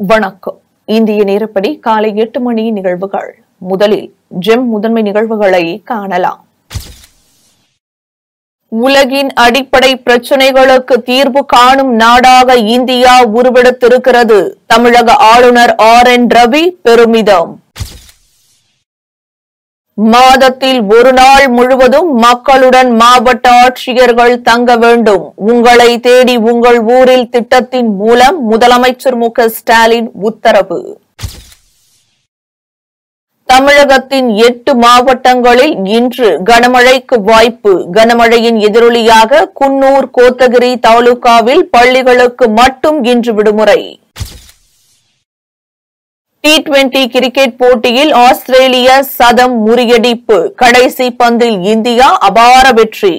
வணக்கம் இந்திய நேரப்படி காலை எட்டு மணி நிகழ்வுகள் முதலில் ஜெம் முதன்மை நிகழ்வுகளை காணலாம் உலகின் அடிப்படை பிரச்சினைகளுக்கு தீர்வு காணும் நாடாக இந்தியா உருவெடுத்திருக்கிறது தமிழக ஆளுநர் ஆர் என் ரவி பெருமிதம் மாதத்தில் ஒரு நாள் முழுவதும் மக்களுடன் மாவட்ட ஆட்சியர்கள் தங்க வேண்டும் உங்களை தேடி உங்கள் ஊரில் திட்டத்தின் மூலம் முதலமைச்சர் மு க ஸ்டாலின் உத்தரவு தமிழகத்தின் எட்டு மாவட்டங்களில் இன்று கனமழைக்கு வாய்ப்பு கனமழையின் எதிரொலியாக குன்னூர் கோத்தகிரி தாலுகாவில் பள்ளிகளுக்கு மட்டும் இன்று விடுமுறை டி டுவெண்டி கிரிக்கெட் போட்டியில் ஆஸ்திரேலிய சதம் முறியடிப்பு கடைசி பந்தில் இந்தியா அபார வெற்றி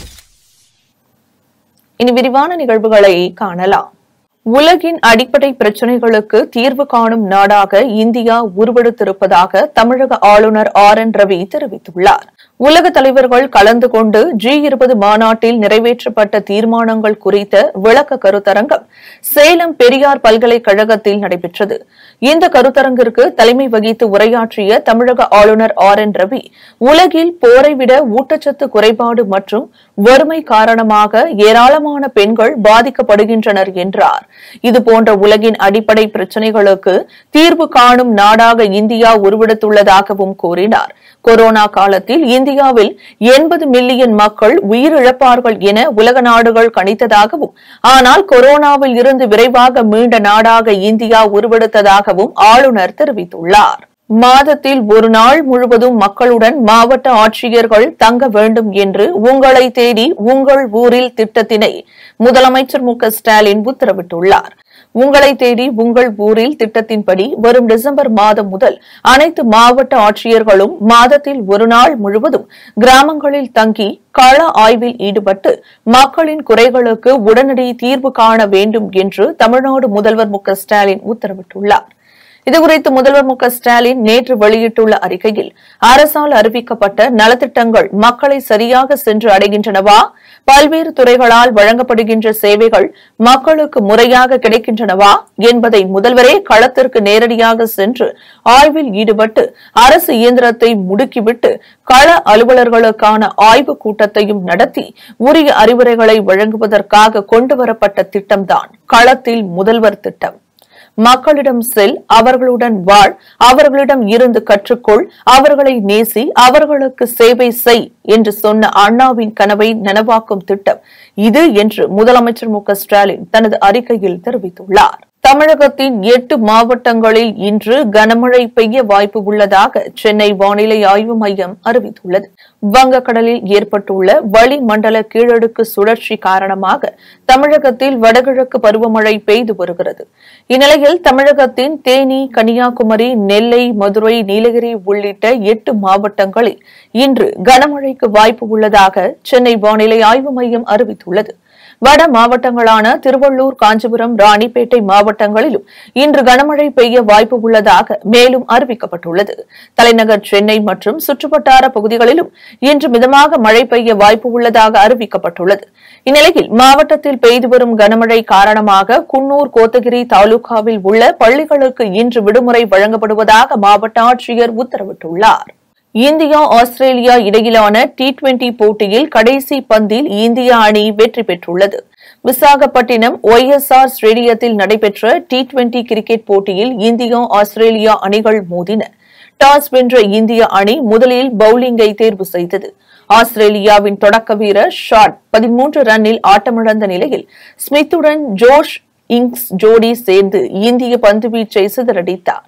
இனி விரிவான நிகழ்வுகளை காணலாம் உலகின் அடிப்படை பிரச்சினைகளுக்கு தீர்வு காணும் நாடாக இந்தியா உருவெடுத்திருப்பதாக தமிழக ஆளுநர் ஆர் என் ரவி தெரிவித்துள்ளார் உலக தலைவர்கள் கலந்து கொண்டு ஜி இருபது மாநாட்டில் நிறைவேற்றப்பட்ட தீர்மானங்கள் குறித்த விளக்க கருத்தரங்கம் சேலம் பெரியார் பல்கலைக்கழகத்தில் நடைபெற்றது இந்த கருத்தரங்கிற்கு தலைமை வகித்து உரையாற்றிய தமிழக ஆளுநர் ஆர் என் ரவி உலகில் போரை விட ஊட்டச்சத்து குறைபாடு மற்றும் வறுமை காரணமாக ஏராளமான பெண்கள் பாதிக்கப்படுகின்றனர் என்றார் இதுபோன்ற உலகின் அடிப்படை பிரச்சினைகளுக்கு தீர்வு காணும் நாடாக இந்தியா உருவெடுத்துள்ளதாகவும் கூறினார் கொரோனா காலத்தில் இந்தியாவில் எண்பது மில்லியன் மக்கள் உயிரிழப்பார்கள் என உலக நாடுகள் கணித்ததாகவும் ஆனால் கொரோனாவில் இருந்து விரைவாக மீண்ட நாடாக இந்தியா உருவெடுத்ததாகவும் ஆளுநர் தெரிவித்துள்ளார் மாதத்தில் ஒரு நாள் முழுவதும் மக்களுடன் மாவட்ட ஆட்சியர்கள் தங்க வேண்டும் என்று உங்களை தேடி உங்கள் ஊரில் திட்டத்தினை முதலமைச்சர் மு க ஸ்டாலின் உத்தரவிட்டுள்ளார் உங்களை தேடி உங்கள் ஊரில் திட்டத்தின்படி வரும் டிசம்பர் மாதம் முதல் அனைத்து மாவட்ட ஆட்சியர்களும் மாதத்தில் ஒரு நாள் முழுவதும் கிராமங்களில் தங்கி கள ஆய்வில் ஈடுபட்டு மக்களின் குறைகளுக்கு உடனடி தீர்வு காண வேண்டும் என்று தமிழ்நாடு முதல்வர் மு க ஸ்டாலின் உத்தரவிட்டுள்ளார் இதுகுறித்து முதல்வர் மு க ஸ்டாலின் நேற்று வெளியிட்டுள்ள அறிக்கையில் அரசால் அறிவிக்கப்பட்ட நலத்திட்டங்கள் மக்களை சரியாக சென்று அடைகின்றனவா பல்வேறு துறைகளால் வழங்கப்படுகின்ற சேவைகள் மக்களுக்கு முறையாக கிடைக்கின்றனவா என்பதை முதல்வரே களத்திற்கு நேரடியாக சென்று ஆய்வில் ஈடுபட்டு அரசு இயந்திரத்தை முடுக்கிவிட்டு கள அலுவலர்களுக்கான ஆய்வுக் கூட்டத்தையும் நடத்தி உரிய அறிவுரைகளை வழங்குவதற்காக கொண்டுவரப்பட்ட திட்டம்தான் களத்தில் முதல்வர் திட்டம் மக்களிடம் செல் அவர்களுடன் வாழ் அவர்களிடம் இருந்து கற்றுக்கொள் அவர்களை நேசி அவர்களுக்கு சேவை செய் என்று சொன்ன அண்ணாவின் கனவை நனவாக்கும் திட்டம் இது என்று முதலமைச்சர் மு க ஸ்டாலின் தனது அறிக்கையில் தெரிவித்துள்ளார் தமிழகத்தின் எட்டு மாவட்டங்களில் இன்று கனமழை பெய்ய வாய்ப்பு உள்ளதாக சென்னை வானிலை ஆய்வு மையம் அறிவித்துள்ளது வங்கக்கடலில் ஏற்பட்டுள்ள வளிமண்டல கீழடுக்கு சுழற்சி காரணமாக தமிழகத்தில் வடகிழக்கு பருவமழை பெய்து வருகிறது இந்நிலையில் தமிழகத்தின் தேனி கன்னியாகுமரி நெல்லை மதுரை நீலகிரி உள்ளிட்ட எட்டு மாவட்டங்களில் இன்று கனமழைக்கு வாய்ப்பு உள்ளதாக சென்னை வானிலை ஆய்வு மையம் அறிவித்துள்ளது வட மாவட்டங்களான திருவள்ளூர் காஞ்சிபுரம் ராணிப்பேட்டை மாவட்டங்களிலும் இன்று கனமழை பெய்ய வாய்ப்பு உள்ளதாக மேலும் அறிவிக்கப்பட்டுள்ளது தலைநகர் சென்னை மற்றும் சுற்றுவட்டார பகுதிகளிலும் இன்று மிதமாக மழை பெய்ய வாய்ப்பு உள்ளதாக அறிவிக்கப்பட்டுள்ளது இந்நிலையில் மாவட்டத்தில் பெய்து வரும் கனமழை காரணமாக குன்னூர் கோத்தகிரி தாலுகாவில் உள்ள பள்ளிகளுக்கு இன்று விடுமுறை வழங்கப்படுவதாக மாவட்ட ஆட்சியர் உத்தரவிட்டுள்ளார் இந்தியா ஆஸ்திரேலியா இடையிலான டி டுவெண்டி போட்டியில் கடைசி பந்தில் இந்திய அணி வெற்றி பெற்றுள்ளது விசாகப்பட்டினம் ஒய் எஸ் ஆர் ஸ்டேடியத்தில் நடைபெற்ற டி டுவெண்டி கிரிக்கெட் போட்டியில் இந்தியா ஆஸ்திரேலியா அணிகள் மோதின டாஸ் வென்ற இந்திய அணி முதலில் பவுலிங்கை தேர்வு செய்தது ஆஸ்திரேலியாவின் தொடக்க வீரர் ஷாட் பதிமூன்று ரன்னில் ஆட்டமிழந்த நிலையில் ஸ்மித்துடன் ஜோஷ் இங்ஸ் ஜோடி சேர்ந்து இந்திய பந்துவீச்சை சிதறடித்தார்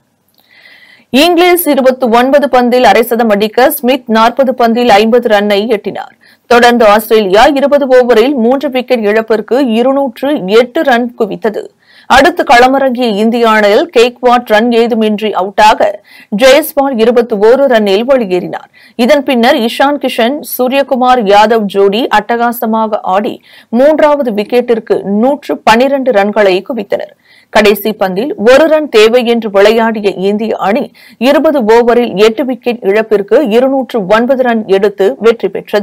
இங்கிலாந்து இருபத்தி ஒன்பது பந்தில் அரை சதம் அடிக்க ஸ்மித் நாற்பது பந்தில் ஐம்பது ரன்னை எட்டினார் தொடர்ந்து ஆஸ்திரேலியா இருபது ஓவரில் மூன்று விக்கெட் இழப்பிற்கு இருநூற்று எட்டு ரன் குவித்தது அடுத்து களமிறங்கிய இந்திய அணியில் கேக்வாட் ரன் ஏதுமின்றி அவுட்டாக ஜெயஸ்வால் இருபத்தி ஓரு ரன்னில் வெளியேறினார் இதன் பின்னர் இஷான் கிஷன் சூரியகுமார் யாதவ் ஜோடி அட்டகாசமாக ஆடி மூன்றாவது விக்கெட்டிற்கு நூற்று பனிரண்டு ரன்களை குவித்தனர் கடைசி பந்தில் ஒரு ரன் தேவை என்று விளையாடிய இந்திய அணி இருபது ஓவரில் எட்டு விக்கெட் இழப்பிற்கு இருநூற்று ஒன்பது ரன் எடுத்து வெற்றி பெற்றது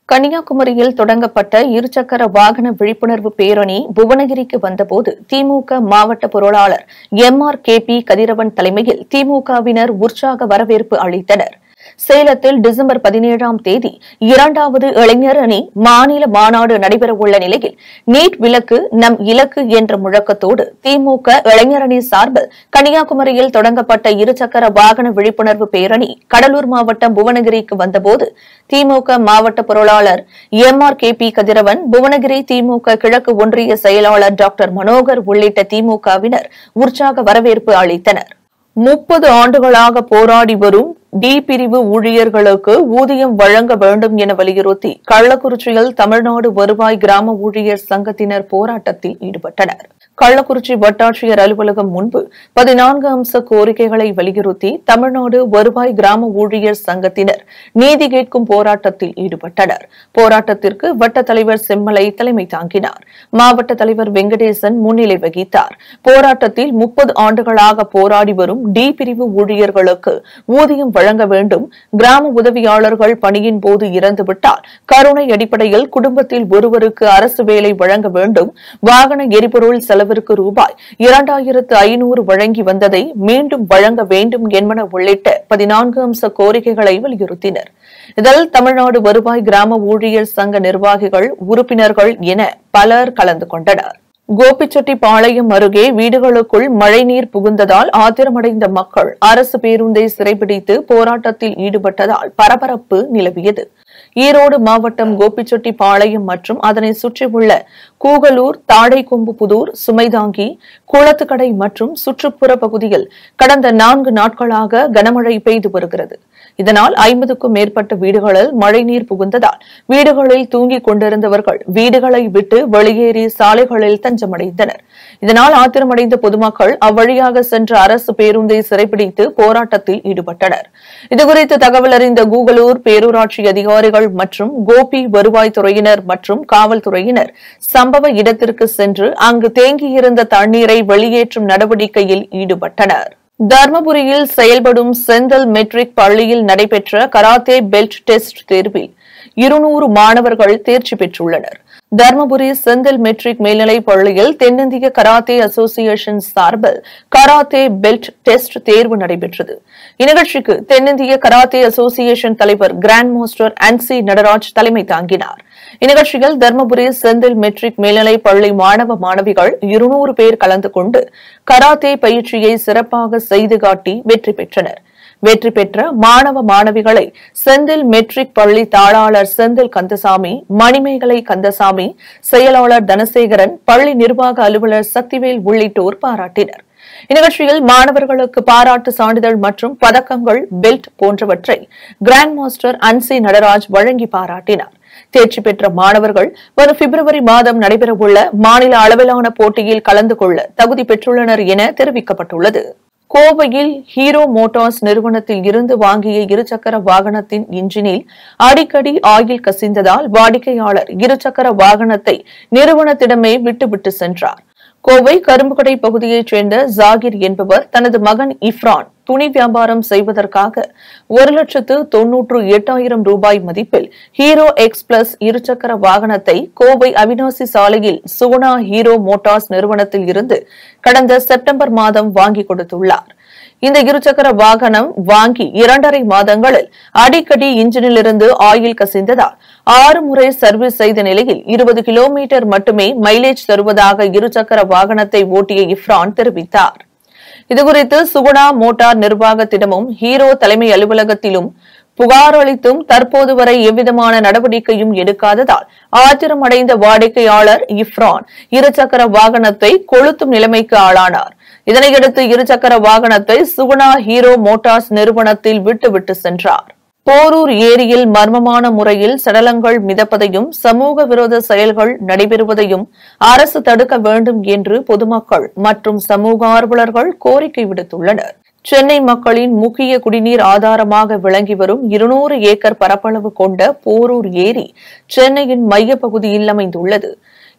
கன்னியாகுமரியில் தொடங்கப்பட்ட இருசக்கர வாகன விழிப்புணர்வு பேரணி புவனகிரிக்கு வந்தபோது திமுக மாவட்ட பொருளாளர் M R K P Kathiravan தலைமையில் திமுகவினர் உற்சாக வரவேற்பு அளித்தனர் சேலத்தில் டிசம்பர் பதினேழாம் தேதி இரண்டாவது இளைஞர் அணி மாநில மாநாடு நடைபெறவுள்ள நிலையில் நீட் விலக்கு நம் இலக்கு என்ற முழக்கத்தோடு திமுக இளைஞர் அணி சார்பில் கன்னியாகுமரியில் தொடங்கப்பட்ட இருசக்கர வாகன விழிப்புணர்வு பேரணி கடலூர் மாவட்டம் புவனகிரிக்கு வந்தபோது திமுக மாவட்ட பொருளாளர் M R K P Kathiravan Bhuvanagiri DMK கிழக்கு ஒன்றிய செயலாளர் டாக்டர் மனோகர் உள்ளிட்ட திமுகவினர் உற்சாக வரவேற்பு அளித்தனர் முப்பது ஆண்டுகளாக போராடி வரும் டி பிரிவு ஊழியர்களுக்கு ஊதியம் வழங்க வேண்டும் என வலியுறுத்தி கள்ளக்குறிச்சியில் தமிழ்நாடு வருவாய் கிராம ஊழியர் சங்கத்தினர் போராட்டத்தில் ஈடுபட்டனர் கள்ளக்குறிச்சி வட்டாட்சியர் அலுவலகம் முன்பு பதினான்கு அம்ச கோரிக்கைகளை வலியுறுத்தி தமிழ்நாடு வருவாய் கிராம ஊழியர் சங்கத்தினர் நீதி கேட்கும் போராட்டத்தில் ஈடுபட்டனர் போராட்டத்திற்கு வட்ட தலைவர் செம்மலை தலைமை தாங்கினார் மாவட்ட தலைவர் வெங்கடேசன் முன்னிலை வகித்தார் போராட்டத்தில் முப்பது ஆண்டுகளாக போராடி வரும் டி பிரிவு ஊழியர்களுக்கு ஊதியம் வழங்க வேண்டும் கிராம உதவியாளர்கள் பணியின் போது இறந்துவிட்டால் கருணை அடிப்படையில் குடும்பத்தில் ஒருவருக்கு அரசு வேலை வழங்க வேண்டும் வாகன எரிபொருள் செலவிற்கு ரூபாய் இரண்டாயிரத்து ஐநூறு வழங்கி வந்ததை மீண்டும் வழங்க வேண்டும் என்பன உள்ளிட்ட பதினான்கு அம்ச கோரிக்கைகளை வலியுறுத்தினர் இதில் தமிழ்நாடு வருவாய் கிராம ஊழியர் சங்க நிர்வாகிகள் உறுப்பினர்கள் என பலர் கலந்து கொண்டனர் கோபிச்செட்டிப்பாளையம் அருகே வீடுகளுக்குள் மழைநீர் புகுந்ததால் ஆத்திரமடைந்த மக்கள் அரசு பேருந்தை சிறைபிடித்து போராட்டத்தில் ஈடுபட்டதால் பரபரப்பு நிலவியது ஈரோடு மாவட்டம் கோபிச்செட்டிப்பாளையம் மற்றும் அதனை சுற்றியுள்ள கூகலூர் தாழைக்கொம்புபுதூர் சுமைதாங்கி குளத்துக்கடை மற்றும் சுற்றுப்புற பகுதியில் கடந்த நான்கு நாட்களாக கனமழை பெய்து வருகிறது இதனால் ஐம்பதுக்கும் மேற்பட்ட வீடுகளில் மழைநீர் புகுந்ததால் வீடுகளில் தூங்கிக் கொண்டிருந்தவர்கள் வீடுகளை விட்டு வெளியேறி சாலைகளில் தஞ்சமடைந்தனர் இதனால் ஆத்திரமடைந்த பொதுமக்கள் அவ்வழியாக சென்ற அரசு பேருந்தை சிறைப்பிடித்து போராட்டத்தில் ஈடுபட்டனர் இதுகுறித்து தகவல் அறிந்த கூகலூர் பேரூராட்சி அதிகாரிகள் மற்றும் கோபி வருவாய்த்துறையினர் மற்றும் காவல்துறையினர் சம்பவ இடத்திற்கு சென்று அங்கு தேங்கியிருந்த தண்ணீரை வெளியேற்றும் நடவடிக்கையில் ஈடுபட்டனர் தர்மபுரியில் செயல்படும் செந்தல் மெட்ரிக் பள்ளியில் நடைபெற்ற கராத்தே பெல்ட் டெஸ்ட் தேர்வில் இருநூறு மாணவர்கள் தேர்ச்சி பெற்றுள்ளனர் தர்மபுரி செந்தில் மெட்ரிக் மேல்நிலைப் பள்ளியில் தென்னிந்திய கராத்தே அசோசியேஷன் சார்பில் கராத்தே பெல்ட் டெஸ்ட் தேர்வு நடைபெற்றது இந்நிகழ்ச்சிக்கு தென்னிந்திய கராத்தே அசோசியேஷன் தலைவர் கிராண்ட் மாஸ்டர் அன்சி நடராஜ் தலைமை தாங்கினார் இந்நிகழ்ச்சியில் தர்மபுரி செந்தில் மெட்ரிக் மேல்நிலைப் பள்ளி மாணவ மாணவிகள் இருநூறு பேர் கலந்து கொண்டு கராத்தே பயிற்சியை சிறப்பாக செய்து காட்டி வெற்றி பெற்றனர் வெற்றி பெற்ற மாணவ மாணவிகளை செந்தில் மெட்ரிக் பள்ளி தாளாளர் செந்தில் கந்தசாமி மணிமேகலை கந்தசாமி செயலாளர் தனசேகரன் பள்ளி நிர்வாக அலுவலர் சக்திவேல் உள்ளிட்டோர் பாராட்டினர் இந்நிகழ்ச்சியில் மாணவர்களுக்கு பாராட்டு சான்றிதழ் மற்றும் பதக்கங்கள் பெல்ட் போன்றவற்றை கிராண்ட் மாஸ்டர் அன்சி நடராஜ் வழங்கி பாராட்டினார் தேர்ச்சி பெற்ற மாணவர்கள் வரும் பிப்ரவரி மாதம் நடைபெறவுள்ள மாநில அளவிலான போட்டியில் கலந்து கொள்ள தகுதி பெற்றுள்ளனர் என தெரிவிக்கப்பட்டுள்ளது கோவையில் ஹீரோ மோட்டார்ஸ் நிறுவனத்தில் இருந்து வாங்கிய இருசக்கர வாகனத்தின் இன்ஜினில் அடிக்கடி ஆயில் கசிந்ததால் வாடிக்கையாளர் இருசக்கர வாகனத்தை நிறுவனத்திடமே விட்டுவிட்டு சென்றார் கோவை கரும்புக்கடை பகுதியைச் சேர்ந்த ஜாகிர் என்பவர் தனது மகன் இஃப்ரான் துணி வியாபாரம் செய்வதற்காக ஒரு லட்சத்து தொன்னூற்று எட்டாயிரம் ரூபாய் மதிப்பில் ஹீரோ எக்ஸ் பிளஸ் இருசக்கர வாகனத்தை கோவை அவினாசி சாலையில் சுகுணா ஹீரோ மோட்டார்ஸ் நிறுவனத்தில் இருந்து கடந்த செப்டம்பர் மாதம் வாங்கி கொடுத்துள்ளார் இந்த இருசக்கர வாகனம் வாங்கி இரண்டரை மாதங்களில் அடிக்கடி இன்ஜினிலிருந்து ஆயில் கசிந்ததால் ஆறு முறை சர்வீஸ் செய்த நிலையில் இருபது கிலோமீட்டர் மட்டுமே மைலேஜ் தருவதாக இருசக்கர வாகனத்தை ஓட்டிய இஃப்ரான் தெரிவித்தார் இதுகுறித்து சுகுணா மோட்டார் நிர்வாகத்திடமும் ஹீரோ தலைமை அலுவலகத்திலும் புகார் அளித்தும் தற்போது வரை எவ்விதமான நடவடிக்கையும் எடுக்காததால் ஆத்திரமடைந்த வாடிக்கையாளர் இஃப்ரான் இருசக்கர வாகனத்தை கொளுத்தும் நிலைமைக்கு ஆளானார் இதனையடுத்து இருசக்கர வாகனத்தை சுகுணா ஹீரோ மோட்டார்ஸ் நிறுவனத்தில் விட்டுவிட்டு சென்றார் போரூர் ஏரியில் மர்மமான முறையில் சடலங்கள் மிதப்பதையும் சமூக விரோத செயல்கள் நடைபெறுவதையும் அரசு தடுக்க வேண்டும் என்று பொதுமக்கள் மற்றும் சமூக ஆர்வலர்கள் கோரிக்கை விடுத்துள்ளனர் சென்னை மக்களின் முக்கிய குடிநீர் ஆதாரமாக விளங்கி வரும் இருநூறு ஏக்கர் பரப்பளவு கொண்ட போரூர் ஏரி சென்னையின் மையப்பகுதியில் அமைந்துள்ளது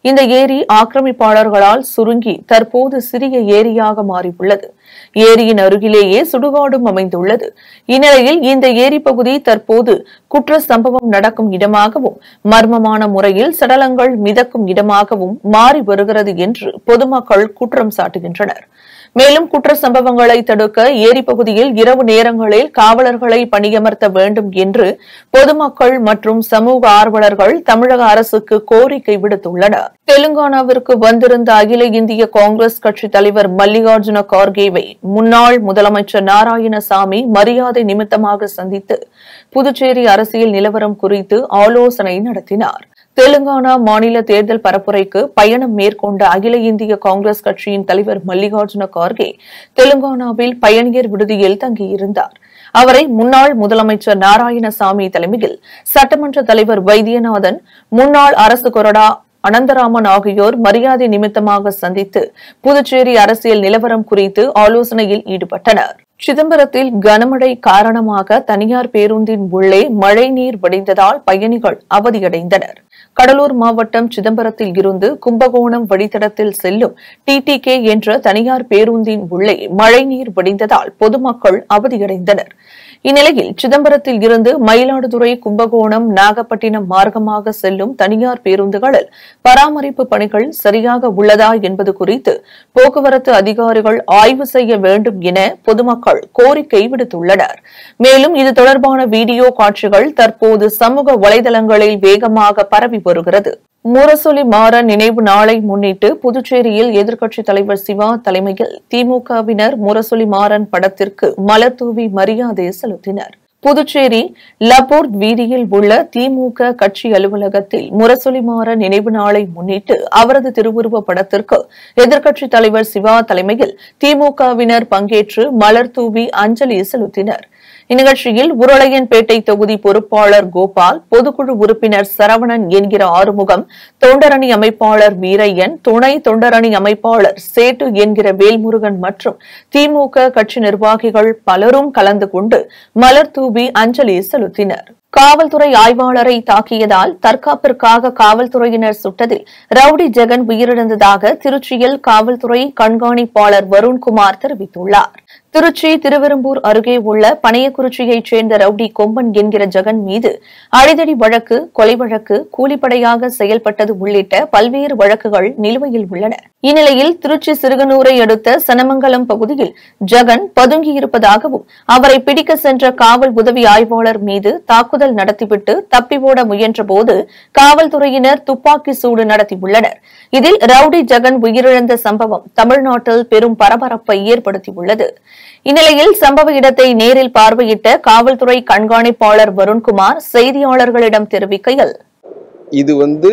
இந்த ஏரி ஆக்கிரமிப்பாளர்களால் சுருங்கி தற்போது சிறிய ஏரியாக மாறியுள்ளது ஏரியின் அருகிலேயே சுடுகாடும் அமைந்துள்ளது இந்நிலையில் இந்த ஏரி பகுதி தற்போது குற்ற சம்பவம் நடக்கும் இடமாகவும் மர்மமான முறையில் சடலங்கள் மிதக்கும் இடமாகவும் மாறி வருகிறது என்று பொதுமக்கள் குற்றம் சாட்டுகின்றனர் மேலும் குற்ற சம்பவங்களை தடுக்க ஏரி பகுதியில் இரவு நேரங்களில் காவலர்களை பணியமர்த்த வேண்டும் என்று பொதுமக்கள் மற்றும் சமூக ஆர்வலர்கள் தமிழக அரசுக்கு கோரிக்கை விடுத்துள்ளனர் தெலுங்கானாவிற்கு வந்திருந்த அகில இந்திய காங்கிரஸ் கட்சி தலைவர் மல்லிகார்ஜுன கார்கேவை முன்னாள் முதலமைச்சர் நாராயணசாமி மரியாதை நிமித்தமாக சந்தித்து புதுச்சேரி அரசியல் நிலவரம் குறித்து ஆலோசனை நடத்தினார் தெலுங்கானா மாநில தேர்தல் பரப்புரைக்கு பயணம் மேற்கொண்ட அகில இந்திய காங்கிரஸ் கட்சியின் தலைவர் மல்லிகார்ஜுன கார்கே தெலுங்கானாவில் பயணியர் விடுதியில் தங்கியிருந்தார் அவரை முன்னாள் முதலமைச்சர் நாராயணசாமி தலைமையில் சட்டமன்ற தலைவர் வைத்தியநாதன் முன்னாள் அரசு கொறடா அனந்தராமன் ஆகியோர் மரியாதை நிமித்தமாக சந்தித்து புதுச்சேரி அரசியல் நிலவரம் குறித்து ஆலோசனையில் ஈடுபட்டனர் சிதம்பரத்தில் கனமழை காரணமாக தனியார் பேருந்தின் உள்ளே மழைநீர் வடிந்ததால் பயணிகள் அவதியடைந்தனர் கடலூர் மாவட்டம் சிதம்பரத்தில் இருந்து கும்பகோணம் வழித்தடத்தில் செல்லும் டிடிகே என்ற தனியார் பேருந்தின் உள்ளே மழைநீர் வடிந்ததால் பொதுமக்கள் அவதியடைந்தனர் இந்நிலையில் சிதம்பரத்தில் இருந்து மயிலாடுதுறை கும்பகோணம் நாகப்பட்டினம் மார்க்கமாக செல்லும் தனியார் பேருந்துகளில் பராமரிப்பு பணிகள் சரியாக உள்ளதா என்பது குறித்து போக்குவரத்து அதிகாரிகள் ஆய்வு செய்ய வேண்டும் என பொதுமக்கள் கோரிக்கை விடுத்துள்ளனர் மேலும் இது தொடர்பான வீடியோ காட்சிகள் தற்போது சமூக வலைதளங்களில் வேகமாக பரவி வருகிறது முரசொலி மாறன் நினைவு நாளை முன்னிட்டு புதுச்சேரியில் எதிர்க்கட்சித் தலைவர் சிவா தலைமையில் திமுகவினர் முரசொலி மாறன் படத்திற்கு மலர் தூவி மரியாதை செலுத்தினர் புதுச்சேரி லப்போர் வீதியில் உள்ள திமுக கட்சி அலுவலகத்தில் முரசொலி மாறன் நினைவு நாளை முன்னிட்டு அவரது திருவுருவ படத்திற்கு எதிர்க்கட்சித் தலைவர் சிவா தலைமையில் திமுகவினர் பங்கேற்று மலர் தூவி அஞ்சலி செலுத்தினர் இந்நிகழ்ச்சியில் உருளையன்பேட்டை தொகுதி பொறுப்பாளர் கோபால் பொதுக்குழு உறுப்பினர் சரவணன் என்கிற ஆறுமுகம் தொண்டரணி அமைப்பாளர் வீரையன் துணை தொண்டரணி அமைப்பாளர் சேட்டு என்கிற வேல்முருகன் மற்றும் திமுக கட்சி நிர்வாகிகள் பலரும் கலந்து கொண்டு மலர் தூவி அஞ்சலி செலுத்தினர் காவல்துறை ஆய்வாளரை தாக்கியதால் தற்காப்பிற்காக காவல்துறையினர் சுட்டதில் ரவுடி ஜெகன் உயிரிழந்ததாக திருச்சியில் காவல்துறை கண்காணிப்பாளர் வருண்குமார் தெரிவித்துள்ளார் திருச்சி திருவெரும்பூர் அருகே உள்ள பனையக்குறிச்சியைச் சேர்ந்த ரவுடி கொம்பன் என்கிற ஜெகன் மீது அடிதடி வழக்கு கொலை வழக்கு கூலிப்படையாக செயல்பட்டது உள்ளிட்ட பல்வேறு வழக்குகள் நிலுவையில் உள்ளன இந்நிலையில் திருச்சி சிறுகனூரை அடுத்த சனமங்கலம் பகுதியில் ஜெகன் பதுங்கியிருப்பதாகவும் அவரை பிடிக்க சென்ற காவல் உதவி ஆய்வாளர் மீது தாக்குதல் நடத்திவிட்டு தப்பி ஓட முயன்றபோது காவல்துறையினர் துப்பாக்கி சூடு நடத்தியுள்ளனர் இதில் ரவுடி ஜெகன் உயிரிழந்த சம்பவம் தமிழ்நாட்டில் பெரும் பரபரப்பை ஏற்படுத்தியுள்ளது இந்நிலையில் சம்பவ இடத்தை நேரில் பார்வையிட்ட காவல்துறை கண்காணிப்பாளர் வருண்குமார் செய்தியாளர்களிடம் தெரிவிக்கையில் இது வந்து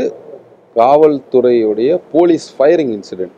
காவல்துறையுடைய போலீஸ் ஃபயரிங் இன்சிடெண்ட்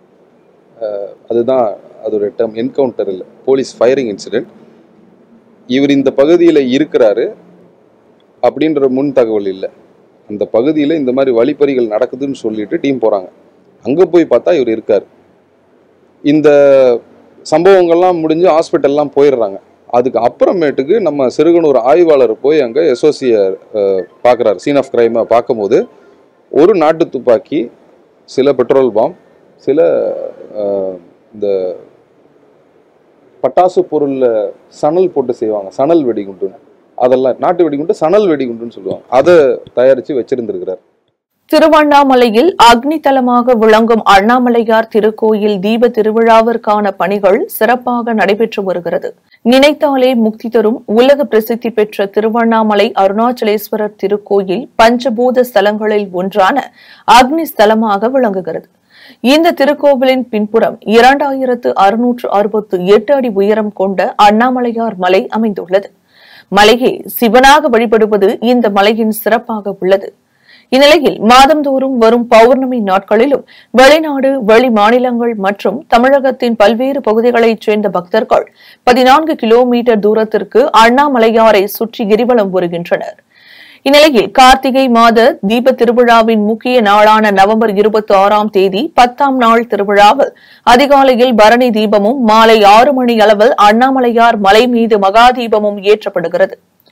அதுதான் அதோட டேர்ம் என்கவுண்டர் இல்லை போலீஸ் ஃபயரிங் இன்சிடெண்ட் இவர் இந்த பகுதியில் இருக்கிறாரு அப்படின்ற முன் தகவல் இல்லை அந்த பகுதியில் இந்த மாதிரி வழிப்பறிகள் நடக்குதுன்னு சொல்லிட்டு டீம் போகிறாங்க அங்கே போய் பார்த்தா இவர் இருக்கார் இந்த சம்பவங்கள்லாம் முடிஞ்சு ஹாஸ்பிட்டல்லாம் போயிடுறாங்க அதுக்கு அப்புறமேட்டுக்கு நம்ம சிறுகனூர் ஆய்வாளர் போய் அங்கே எஸ்ஓசியை பார்க்குறாரு சீன் ஆஃப் கிரைமை பார்க்கும்போது ஒரு நாட்டு துப்பாக்கி சில பெட்ரோல் பாம் சில அஹ், இந்த பட்டாசு பொருளில் சணல் போட்டு செய்வாங்க சணல் வெடிகுண்டுன்னு அதெல்லாம் நாட்டு வெடிகுண்டு சணல் வெடிகுண்டுன்னு சொல்லுவாங்க அதை தயாரித்து வச்சிருந்திருக்கிறார் திருவண்ணாமலையில் அக்னி தலமாக விளங்கும் அண்ணாமலையார் திருக்கோயில் தீப திருவிழாவிற்கான பணிகள் சிறப்பாக நடைபெற்று வருகிறது நினைத்தாலே முக்தி தரும் உலக பிரசித்தி பெற்ற திருவண்ணாமலை அருணாச்சலேஸ்வரர் திருக்கோயில் பஞ்சபூத ஸ்தலங்களில் ஒன்றான அக்னி ஸ்தலமாக விளங்குகிறது இந்த திருக்கோவிலின் பின்புறம் இரண்டாயிரத்து அறுநூற்று அறுபத்து எட்டு அடி உயரம் கொண்ட அண்ணாமலையார் மலை அமைந்துள்ளது மலையை சிவனாக வழிபடுவது இந்த மலையின் சிறப்பாக உள்ளது இந்நிலையில் மாதந்தோறும் வரும் பௌர்ணமி நாட்களிலும் வெளிநாடு வெளி மாநிலங்கள் மற்றும் தமிழகத்தின் பல்வேறு பகுதிகளைச் சேர்ந்த பக்தர்கள் பதினான்கு கிலோமீட்டர் தூரத்திற்கு அண்ணாமலையாரை சுற்றி கிரிவலம் வருகின்றனர் இந்நிலையில் கார்த்திகை மாத தீப திருவிழாவின் முக்கிய நாளான நவம்பர் இருபத்தி ஆறாம் தேதி பத்தாம் நாள் திருவிழாவில் அதிகாலையில் பரணி தீபமும் மாலை ஆறு மணி அளவில் அண்ணாமலையார் மலை மீது மகா தீபமும் ஏற்றப்படுகிறது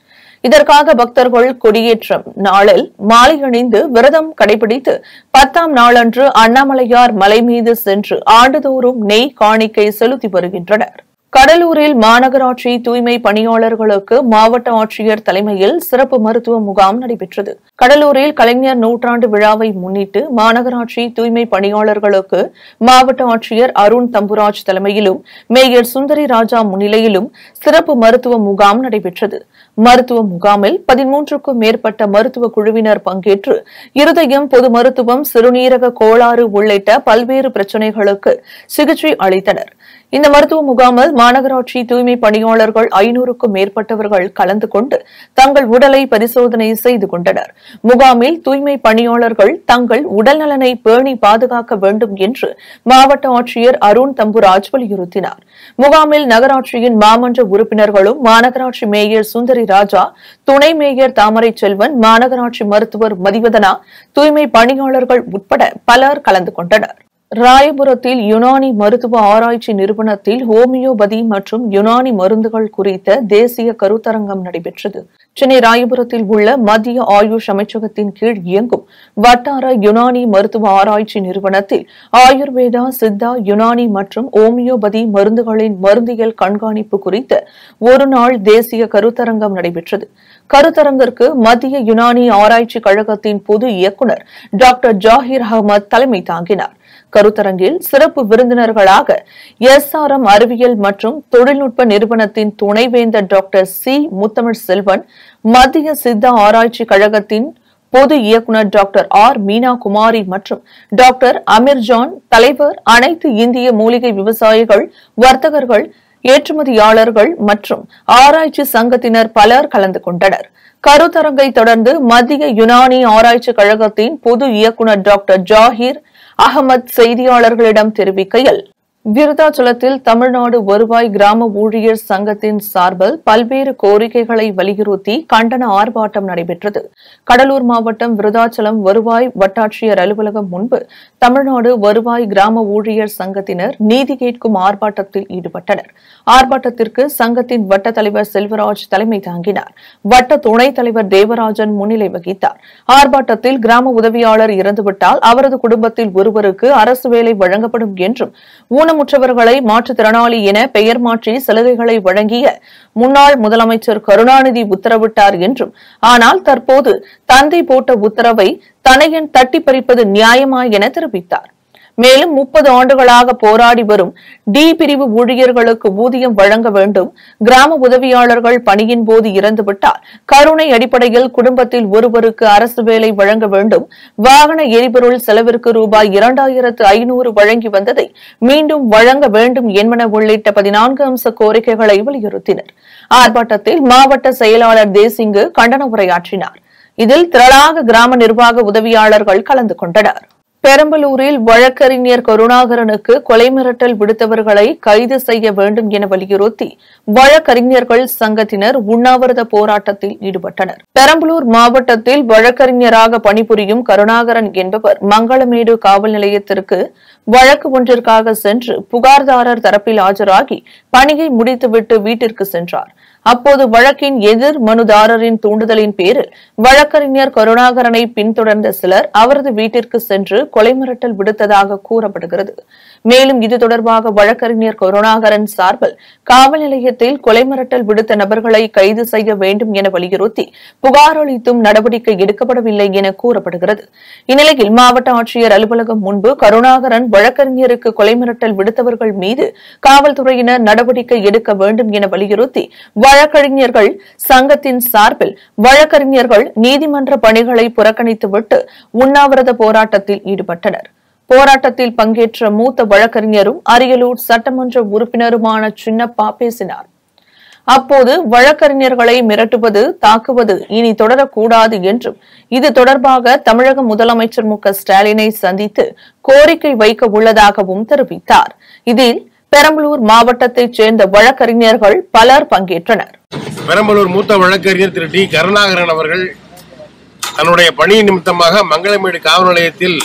இதற்காக பக்தர்கள் கொடியேற்றம் நாளில் மாலை அணிந்து விரதம் கடைபிடித்து பத்தாம் நாளன்று அண்ணாமலையார் மலை மீது சென்று ஆண்டுதோறும் நெய் காணிக்கை செலுத்தி வருகின்றனர் கடலூரில் மாநகராட்சி தூய்மை பணியாளர்களுக்கு மாவட்ட ஆட்சியர் தலைமையில் சிறப்பு மருத்துவ முகாம் நடைபெற்றது கடலூரில் கலைஞர் நூற்றாண்டு விழாவை முன்னிட்டு மாநகராட்சி தூய்மை பணியாளர்களுக்கு மாவட்ட ஆட்சியர் அருண் தம்புராஜ் தலைமையிலும் மேயர் சுந்தரி ராஜா முன்னிலையிலும் சிறப்பு மருத்துவ முகாம் நடைபெற்றது மருத்துவ முகாமில் பதிமூன்றுக்கும் மேற்பட்ட மருத்துவ குழுவினர் பங்கேற்று இருதயம் பொது மருத்துவம் சிறுநீரக கோளாறு உள்ளிட்ட பல்வேறு பிரச்சினைகளுக்கு சிகிச்சை அளித்தனர் இந்த மருத்துவ முகாமில் மாநகராட்சி தூய்மை பணியாளர்கள் ஐநூறுக்கும் மேற்பட்டவர்கள் கலந்து கொண்டு தங்கள் உடலை பரிசோதனை செய்து கொண்டனர் முகாமில் தூய்மை பணியாளர்கள் தங்கள் உடல்நலனை பேணி பாதுகாக்க வேண்டும் என்று மாவட்ட ஆட்சியர் அருண் தம்புராஜ் வலியுறுத்தினார் முகாமில் நகராட்சியின் மாமன்ற உறுப்பினர்களும் மாநகராட்சி மேயர் சுந்தரி ராஜா துணை மேயர் தாமரை செல்வன் மாநகராட்சி மருத்துவர் மதிவதனா தூய்மை பணியாளர்கள் உட்பட பலர் கலந்து கொண்டனர் ராயபுரத்தில் யுனானி மருத்துவ ஆராய்ச்சி நிறுவனத்தில் ஹோமியோபதி மற்றும் யுனானி மருந்துகள் குறித்த தேசிய கருத்தரங்கம் நடைபெற்றது சென்னை ராயபுரத்தில் உள்ள மத்திய ஆயுஷ் அமைச்சகத்தின் கீழ் இயங்கும் வட்டார யுனானி மருத்துவ ஆராய்ச்சி நிறுவனத்தில் ஆயுர்வேதா சித்தா யுனானி மற்றும் ஹோமியோபதி மருந்துகளின் மருந்தியல் கண்காணிப்பு குறித்த ஒருநாள் தேசிய கருத்தரங்கம் நடைபெற்றது கருத்தரங்கிற்கு மத்திய யுனானி ஆராய்ச்சி கழகத்தின் பொது இயக்குநர் டாக்டர் ஜாகிர் அகமது தலைமை தாங்கினார் கருத்தரங்கில் சிறப்பு விருந்தினர்களாக எஸ்ஆர்எம் அறிவியல் மற்றும் தொழில்நுட்ப நிறுவனத்தின் துணைவேந்தர் டாக்டர் சி முத்தமிழ் செல்வன் மத்திய சித்தா ஆராய்ச்சி கழகத்தின் பொது இயக்குநர் டாக்டர் ஆர் மீனா குமாரி மற்றும் டாக்டர் அமீர்ஜான் தலைவர் அனைத்து இந்திய மூலிகை விவசாயிகள் வர்த்தகர்கள் ஏற்றுமதியாளர்கள் மற்றும் ஆராய்ச்சி சங்கத்தினர் பலர் கலந்து கொண்டனர் கருத்தரங்கை தொடர்ந்து மத்திய யுனானி ஆராய்ச்சி கழகத்தின் பொது இயக்குநர் டாக்டர் ஜாகிர் அகமது செய்தியாளர்களிடம் தெரிவிக்கையில் விருதாச்சலத்தில் தமிழ்நாடு வருவாய் கிராம ஊழியர் சங்கத்தின் சார்பில் பல்வேறு கோரிக்கைகளை வலியுறுத்தி கண்டன ஆர்ப்பாட்டம் நடைபெற்றது கடலூர் மாவட்டம் விருதாச்சலம் வருவாய் வட்டாட்சியர் அலுவலகம் முன்பு தமிழ்நாடு வருவாய் கிராம ஊழியர் சங்கத்தினர் நீதி கேட்கும் ஆர்ப்பாட்டத்தில் ஈடுபட்டனர் ஆர்ப்பாட்டத்திற்கு சங்கத்தின் வட்ட தலைவர் செல்வராஜ் தலைமை தாங்கினார் வட்ட துணைத் தலைவர் தேவராஜன் முன்னிலை வகித்தார் ஆர்ப்பாட்டத்தில் கிராம உதவியாளர் இறந்துவிட்டால் அவரது குடும்பத்தில் ஒருவருக்கு அரசு வேலை வழங்கப்படும் என்றும் ஊனமுற்றவர்களை மாற்றுத்திறனாளி என பெயர் மாற்றி சலுகைகளை வழங்கிய முன்னாள் முதலமைச்சர் கருணாநிதி உத்தரவிட்டார் என்றும் ஆனால் தற்போது தந்தை போட்ட உத்தரவை தனையன் தட்டி பறிப்பது நியாயமா என தெரிவித்தார் மேலும் முப்பது ஆண்டுகளாக போராடி வரும் டி பிரிவு ஊழியர்களுக்கு ஊதியம் வழங்க வேண்டும் கிராம உதவியாளர்கள் பணியின் போது இறந்துவிட்டால் கருணை அடிப்படையில் குடும்பத்தில் ஒருவருக்கு அரசு வேலை வழங்க வேண்டும் வாகன எரிபொருள் செலவிற்கு ரூபாய் இரண்டாயிரத்து ஐநூறு வழங்கி வந்ததை மீண்டும் வழங்க வேண்டும் என்பன உள்ளிட்ட பதினான்கு அம்ச கோரிக்கைகளை வலியுறுத்தினர் ஆர்ப்பாட்டத்தில் மாவட்ட செயலாளர் தேசிங்கு கண்டன உரையாற்றினார் இதில் திரளாக கிராம நிர்வாக உதவியாளர்கள் கலந்து கொண்டனர் பெரம்பலூரில் வழக்கறிஞர் கருணாகரனுக்கு கொலை மிரட்டல் விடுத்தவர்களை கைது செய்ய வேண்டும் என வலியுறுத்தி வழக்கறிஞர்கள் சங்கத்தினர் உண்ணாவிரத போராட்டத்தில் ஈடுபட்டனர் பெரம்பலூர் மாவட்டத்தில் வழக்கறிஞராக பணிபுரியும் கருணாகரன் என்பவர் மங்களமேடு காவல் நிலையத்திற்கு வழக்கு ஒன்றிற்காக சென்று புகார்தாரர் தரப்பில் ஆஜராகி பணியை முடித்துவிட்டு வீட்டிற்கு சென்றார் அப்போது வழக்கின் எதிர் மனுதாரரின் தூண்டுதலின் பேரில் வழக்கறிஞர் கருணாகரனை பின்தொடர்ந்த சிலர் அவரது வீட்டிற்கு சென்று கொலை மிரட்டல் விடுத்ததாக கூறப்படுகிறது மேலும் இது தொடர்பாக வழக்கறிஞர் கருணாகரன் சார்பில் காவல் நிலையத்தில் கொலை மிரட்டல் விடுத்த நபர்களை கைது செய்ய வேண்டும் என வலியுறுத்தி புகார் அளித்தும் நடவடிக்கை எடுக்கப்படவில்லை என கூறப்படுகிறது இந்நிலையில் மாவட்ட ஆட்சியர் அலுவலகம் முன்பு கருணாகரன் வழக்கறிஞருக்கு கொலை மிரட்டல் விடுத்தவர்கள் மீது காவல்துறையினர் நடவடிக்கை எடுக்க வேண்டும் என வலியுறுத்தி வழக்கறிஞர்கள் சங்கத்தின் சார்பில் வழக்கறிஞர்கள் நீதிமன்ற பணிகளை புறக்கணித்துவிட்டு உண்ணாவிரத போராட்டத்தில் ஈடுபட்டனர் போராட்டத்தில் பங்கேற்ற மூத்த வழக்கறிஞரும் அரியலூர் சட்டமன்ற உறுப்பினருமான சின்னப்பா பேசினார் அப்போது வழக்கறிஞர்களை மிரட்டுவது தாக்குவது இனி தொடரக்கூடாது என்றும் இது தொடர்பாக தமிழக முதலமைச்சர் மு க ஸ்டாலினை சந்தித்து கோரிக்கை வைக்க உள்ளதாகவும் தெரிவித்தார் இதில் பெரம்பலூர் மாவட்டத்தைச் சேர்ந்த வழக்கறிஞர்கள் பலர் பங்கேற்றனர் பெரம்பலூர் மூத்த வழக்கறிஞர் திரு டி கருணாகரன் அவர்கள் தன்னுடைய பணி நிமித்தமாக மங்களமேடு காவல் நிலையத்தில்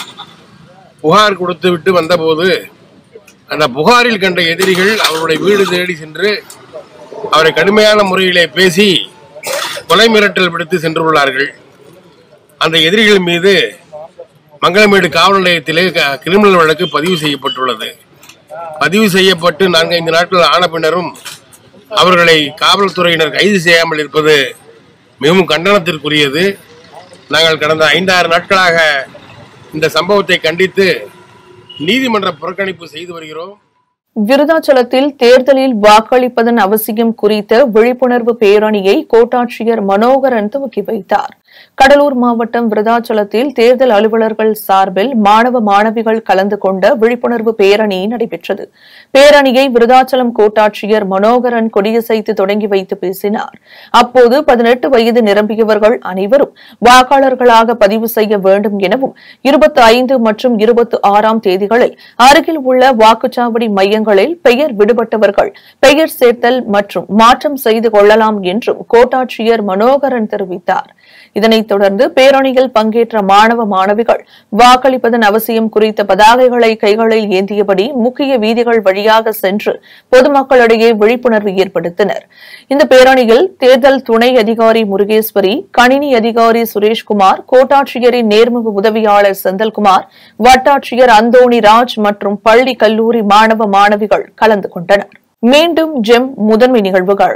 புகார் கொடுத்து விட்டு வந்தபோது அந்த புகாரில் கண்ட எதிரிகள் அவருடைய வீடு தேடி சென்று அவரை கடுமையான முறையிலே பேசி கொலை மிரட்டல் விடுத்து சென்றுள்ளார்கள் அந்த எதிரிகள் மீது மங்களமேடு காவல் நிலையத்திலே க- கிரிமினல் வழக்கு பதிவு செய்யப்பட்டுள்ளது பதிவு செய்யப்பட்டு நான்கைந்து நாட்கள் ஆன பின்னரும் அவர்களை காவல்துறையினர் கைது செய்யாமல் இருப்பது மிகவும் கண்டனத்திற்குரியது நாங்கள் கடந்த ஐந்தாறு நாட்களாக இந்த சம்பவத்தை கண்டித்து நீதிமன்ற புறக்கணிப்பு செய்து வருகிறோம் விருதாச்சலத்தில் தேர்தலில் வாக்களிப்பதன் அவசியம் குறித்த விழிப்புணர்வு பேரணியை கோட்டாட்சியர் மனோகரன் துவக்கி வைத்தார் கடலூர் மாவட்டம் விருதாச்சலத்தில் தேர்தல் அலுவலர்கள் சார்பில் மாணவ மாணவிகள் கலந்து கொண்ட விழிப்புணர்வு பேரணி நடைபெற்றது பேரணியை விருதாச்சலம் கோட்டாட்சியர் மனோகரன் கொடியசைத்து தொடங்கி வைத்து பேசினார் அப்போது பதினெட்டு வயது நிரம்பியவர்கள் அனைவரும் வாக்காளர்களாக பதிவு செய்ய வேண்டும் எனவும் இருபத்தி ஐந்து மற்றும் இருபத்தி ஆறாம் தேதிகளில் அருகில் உள்ள வாக்குச்சாவடி மையங்களில் பெயர் விடுபட்டவர்கள் பெயர் சேர்த்தல் மற்றும் மாற்றம் செய்து கொள்ளலாம் என்றும் கோட்டாட்சியர் மனோகரன் தெரிவித்தார் இதனைத் தொடர்ந்து பேரணியில் பங்கேற்ற மாணவ மாணவிகள் வாக்களிப்பதன் அவசியம் குறித்த பதாகைகளை கைகளில் ஏந்தியபடி முக்கிய வீதிகள் வழியாக சென்று பொதுமக்களிடையே விழிப்புணர்வு ஏற்படுத்தினர் இந்த பேரணியில் தேர்தல் துணை அதிகாரி முருகேஸ்வரி கணினி அதிகாரி சுரேஷ்குமார் கோட்டாட்சியரின் நேர்முக உதவியாளர் செந்தில்குமார் வட்டாட்சியர் அந்தோணி ராஜ் மற்றும் பள்ளி கல்லூரி மாணவ மாணவிகள் கலந்து கொண்டனர் மீண்டும் ஜெம் முதன்மை நிகழ்வுகள்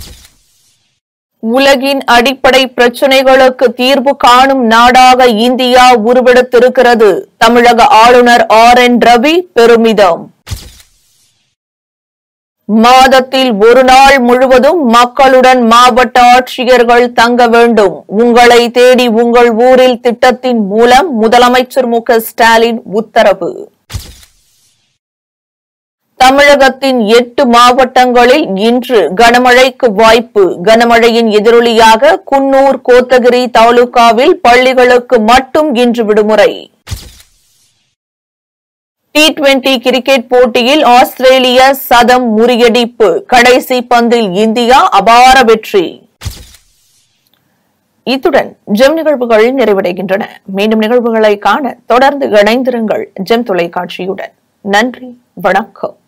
உலகின் அடிப்படை பிரச்சினைகளுக்கு தீர்வு காணும் நாடாக இந்தியா உருவெடுத்திருக்கிறது தமிழக ஆளுநர் ஆர் என் ரவி பெருமிதம் மாதத்தில் ஒரு நாள் முழுவதும் மக்களுடன் மாவட்ட ஆட்சியர்கள் தங்க வேண்டும் உங்களை தேடி உங்கள் ஊரில் திட்டத்தின் மூலம் முதலமைச்சர் மு க ஸ்டாலின் உத்தரவு தமிழகத்தின் எட்டு மாவட்டங்களில் இன்று கனமழைக்கு வாய்ப்பு கனமழையின் எதிரொலியாக குன்னூர் கோத்தகிரி தாலுகாவில் பள்ளிகளுக்கு மட்டும் இன்று விடுமுறை டி டுவெண்டி கிரிக்கெட் போட்டியில் ஆஸ்திரேலிய சதம் முறியடிப்பு கடைசி பந்தில் இந்தியா அபார வெற்றி இத்துடன் ஜெம் நிகழ்வுகள் நிறைவடைகின்றன மீண்டும் நிகழ்வுகளை காண தொடர்ந்து இணைந்திருங்கள் ஜெம் தொலைக்காட்சியுடன் நன்றி வணக்கம்